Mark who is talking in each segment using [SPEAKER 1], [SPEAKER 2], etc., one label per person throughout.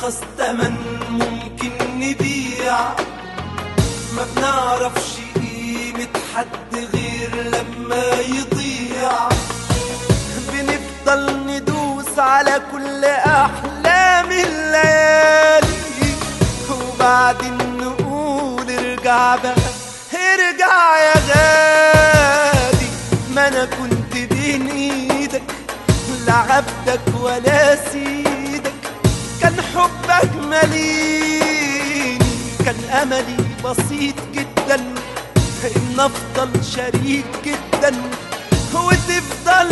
[SPEAKER 1] بأرخص تمن ممكن نبيع ما بنعرفش قيمة حد غير لما يضيع بنفضل ندوس على كل أحلام الليالي وبعدين نقول ارجع بقى ارجع يا غالي ما انا كنت بين ايدك لا عبدك ولا سيدك كان حبك مليني كان املي بسيط جدا ان افضل شريك جدا وتفضل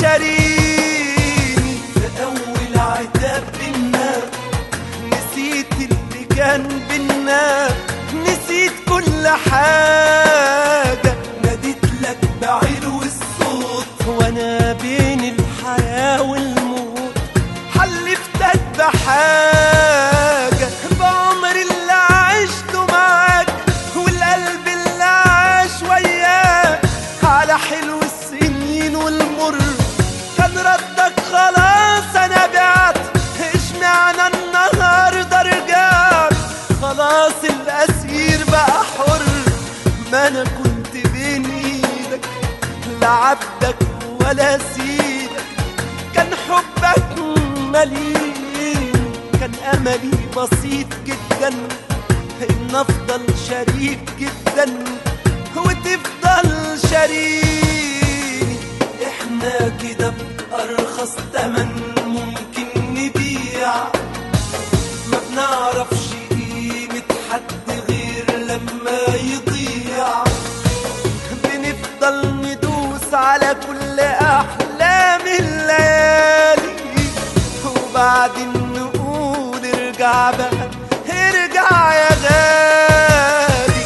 [SPEAKER 1] شريكي في اول عتاب بينا نسيت اللي كان بينا نسيت كل حاجة ناديت لك بعلو الصوت وانا بين الحياة والموت حلفتك بحاجة بعمر اللي عشته معاك والقلب اللي عاش وياك على حلو السنين والمر كان ردك خلاص انا بعت اشمعنى النهارده رجعت خلاص الاسير بقى حر ما انا كنت بين ايدك لا عبدك ولا سيدك كان حبك مليء كان املي بسيط جدا ان افضل شريك جدا وتفضل شريك احنا كده بارخص تمن ممكن نبيع ما بنعرفش قيمة حد غير لما يضيع بنفضل ندوس على كل أحلام الليالي وبعدين نقول ارجع بقى ارجع يا غالي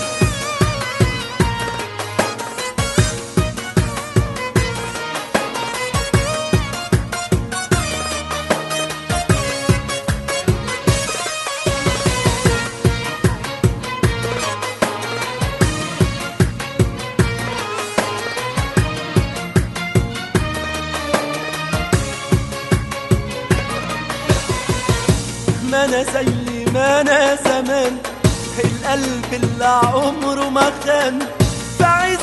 [SPEAKER 1] ما انا زي ما انا زمان القلب اللي عمره ما خان في عز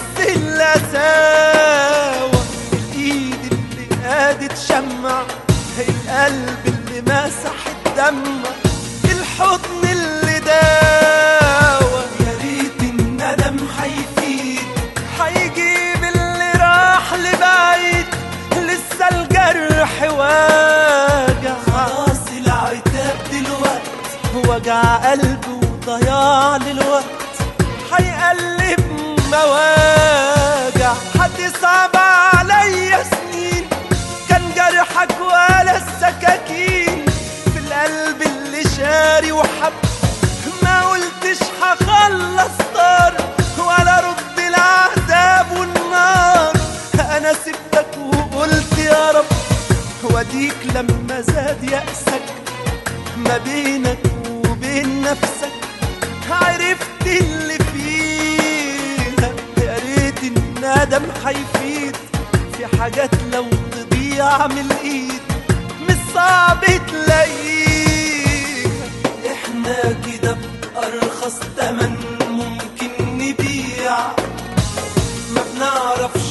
[SPEAKER 1] القساوة الايد اللي قادت شمع القلب اللي مسح الدمع الحضن اللي داوى يا ريت الندم هيفيد هيجيب اللي راح لبعيد لسه الجرح واجع خلاص العتاب دلوقت وجع قلبي وضياع للوقت هيقلب مواجع هتصعب عليا سنين كان جرحك ولا السكاكين في القلب اللي شاري وحب ما قلتش هخلص طار ولا رد العذاب والنار انا سبتك وقلت يا رب وديك لما زاد يأسك ما بينك وبين نفسك عرفت اللي فيها يا ريت الندم هيفيد في حاجات لو تضيع من الايد مش صعب تلاقيها احنا كده بأرخص تمن ممكن نبيع ما بنعرفش